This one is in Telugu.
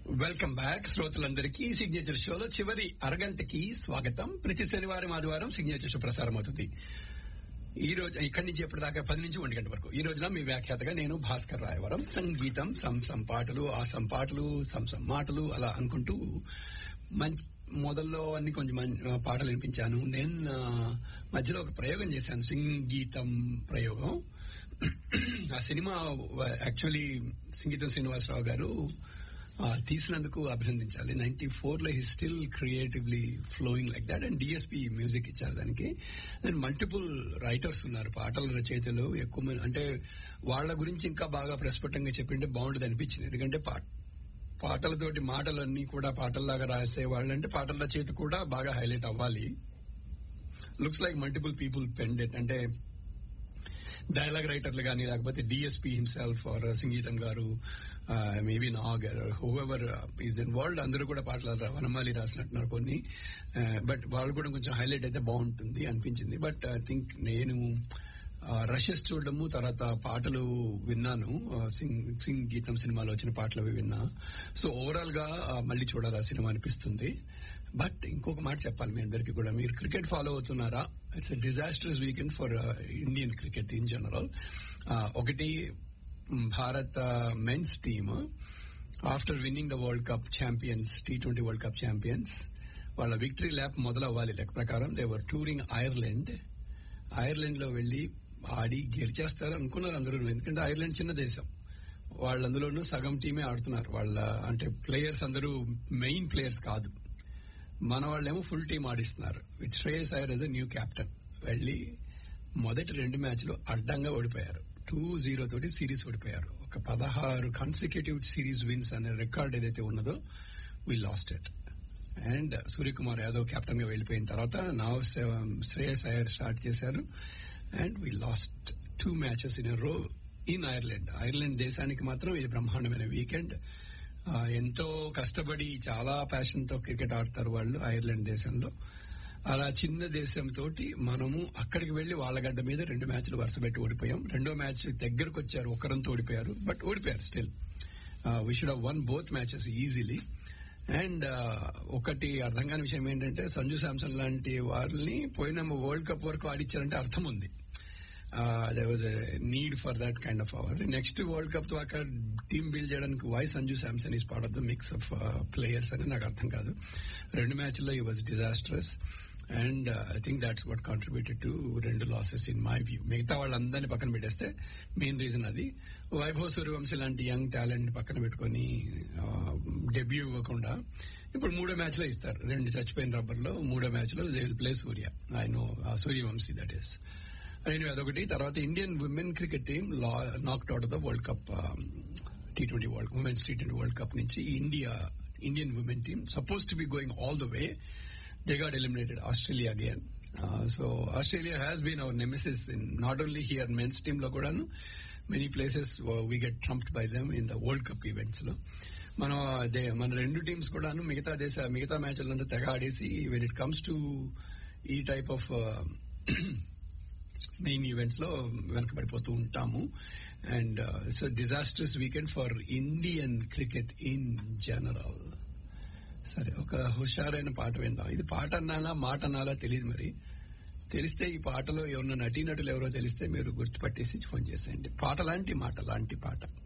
వెల్కమ్ బ్యాక్ శ్రోతలందరికీ సిగ్నేచర్ షోలో చివరి అరగంటకి స్వాగతం ప్రతి శనివారం ఆదివారం సిగ్నేచర్ షో ప్రసారం అవుతుంది ఈ రోజు ఇక్కడి నుంచి ఎప్పటిదాకా పది నుంచి ఒంటి గంట వరకు ఈ రోజున మీ వ్యాఖ్యాతగా నేను భాస్కర్ రాయవరం సంగీతం సం సం పాటలు ఆ సం పాటలు సం సం మాటలు అలా అనుకుంటూ మంచి మొదల్లో అన్ని కొంచెం మం- పాటలు వినిపించాను నేను ఆ, మధ్యలో ఒక ప్రయోగం చేశాను సంగీతం ప్రయోగం ఆ సినిమా యాక్చువల్లీ సంగీతం శ్రీనివాసరావు గారు ఆ, తీసినందుకు అభినందించాలి నైన్టీ ఫోర్ లో he still creatively flowing like that and DSP music ఇచ్చారు దానికి అండ్ మల్టిపుల్ రైటర్స్ ఉన్నారు పాటల రచయితలు ఎక్కువ మంది అంటే వాళ్ళ గురించి ఇంకా బాగా ప్రస్ఫుటంగా చెప్పింటే బాగుంటుంది అనిపించింది ఎందుకంటే పా- పాటలతోటి మాటలన్నీ కూడా పాటల్లాగా రాసే వాళ్ళంటే పాటల రచయిత కూడా బాగా హైలైట్ అవ్వాలి looks like multiple people penned అంటే డైలాగ్ రైటర్లు కానీ లేకపోతే డిఎస్పీ హిమ్సెల్ఫ్ ఆర్ సంగీతం గారు maybe Nag whoever is involved అందరూ కూడా పాటలు రా- వనమాలి రాసినట్టున్నారు కొన్ని బట్ వాళ్ళు కూడా కొంచెం హైలైట్ అయితే బాగుంటుంది అనిపించింది బట్ ఐ థింక్ నేను రషెస్ చూడడము తర్వాత పాటలు విన్నాను ఆ, సింగ్ సింగ్ గీతం సినిమాలో వచ్చిన పాటలు అవి విన్నా సో ఓవరాల్ గా ఆ, మళ్ళీ చూడాలి ఆ సినిమా అనిపిస్తుంది బట్ ఇంకొక మాట చెప్పాలి మీ అందరికీ కూడా మీరు క్రికెట్ ఫాలో అవుతున్నారా it's disasters weekend for Indian cricket in general ఒకటి మ్, Bharat men's team after winning the world cup champions T twenty world cup champions వాళ్ళ విక్టరీ ల్యాప్ మొదలవ్వాలి లెక్క ప్రకారం దేవర్ టూరింగ్ ఐర్లాండ్ ఐర్లాండ్ లో వెళ్లి ఆడి గెలిచేస్తారు అనుకున్నారు అందరూ ఎందుకంటే ఐర్లాండ్ చిన్న దేశం వాళ్ళందులోనూ సగం టీమే ఆడుతున్నారు వాళ్ళ అంటే ప్లేయర్స్ అందరూ మెయిన్ ప్లేయర్స్ కాదు మన వాళ్ళేమో ఫుల్ టీం ఆడిస్తున్నారు with Shreyas Iyer as new captain వెళ్లి మొదటి రెండు మ్యాచ్లు అడ్డంగా ఓడిపోయారు టూ జీరో తోటి సిరీస్ ఓడిపోయారు ఒక పదహారు కన్సిక్యూటివ్ సిరీస్ విన్స్ అనే రికార్డ్ ఏదైతే ఉన్నదో we lost it and Suryakumar Yadav captain గా వెళ్లిపోయిన తర్వాత నా శ్రేయస్ అయ్యర్ స్టార్ట్ చేశారు and we lost two matches in row in Ireland Ireland దేశానికి మాత్రం ఇది బ్రహ్మాండమైన వీకెండ్ ఆ, ఎంతో కష్టపడి చాలా ప్యాషన్ తో క్రికెట్ ఆడతారు వాళ్ళు ఐర్లాండ్ దేశంలో అలా చిన్న దేశం తోటి మనము అక్కడికి వెళ్లి వాళ్ళ గడ్డ మీద రెండు మ్యాచ్లు వరుస పెట్టి ఓడిపోయాం రెండో మ్యాచ్ దగ్గరకు వచ్చారు ఒకరంతో ఓడిపోయారు బట్ ఓడిపోయారు still we should won both matches easily and ఒకటి అర్థం కాని విషయం ఏంటంటే సంజు శాంసన్ లాంటి వాళ్ళని పోయిన వరల్డ్ కప్ వరకు ఆడిచ్చారంటే అర్థం ఉంది there was need for that kind of our next world cup దాకా టీమ్ బిల్డ్ చేయడానికి why Sanju Samson is part of the mix of players అని నాకు అర్థం కాదు రెండు మ్యాచ్లో ఈ was disastrous and I think that's what contributed to రెండు లాసెస్ ఇన్ మై వ్యూ మిగతా వాళ్ళందరినీ పక్కన పెట్టేస్తే మెయిన్ రీజన్ అది వైభవ్ సూర్యవంశీ లాంటి యంగ్ టాలెంట్ పక్కన పెట్టుకొని డెబ్యూ ఇవ్వకుండా ఇప్పుడు మూడో మ్యాచ్ లో ఇస్తారు రెండు చచ్చిపోయిన రబ్బర్ లో మూడో మ్యాచ్ లో they will play Surya I know Suryavanshi that is and అదొకటి తర్వాత Indian women cricket team knocked out of the world cup T twenty world women's T twenty world cup నుంచి India Indian women team suppose to be going all the way they got eliminated Australia again. Uh, so Australia has been our nemesis in not only here men's team లో కూడాను many places uh, we get trumped by them in the World Cup events లో మనం అదే మన రెండు టీమ్స్ కూడాను మిగతా దేశ మిగతా మ్యాచ్లంతా తెగ ఆడేసి వెన్ ఇట్ కమ్స్ టు ఈ టైప్ ఆఫ్ మెయిన్ ఈవెంట్స్ లో వెనకబడిపోతూ ఉంటాము and it's disasters weekend for Indian cricket in general సరే ఒక హుషారైన పాట విందాం ఇది పాట అన్నాలా మాట అన్నాలా తెలియదు మరి తెలిస్తే ఈ పాటలో ఎవరన్నా నటీనటులు ఎవరో తెలిస్తే మీరు గుర్తుపట్టేసి ఫోన్ చేసేయండి పాట లాంటి మాట లాంటి పాట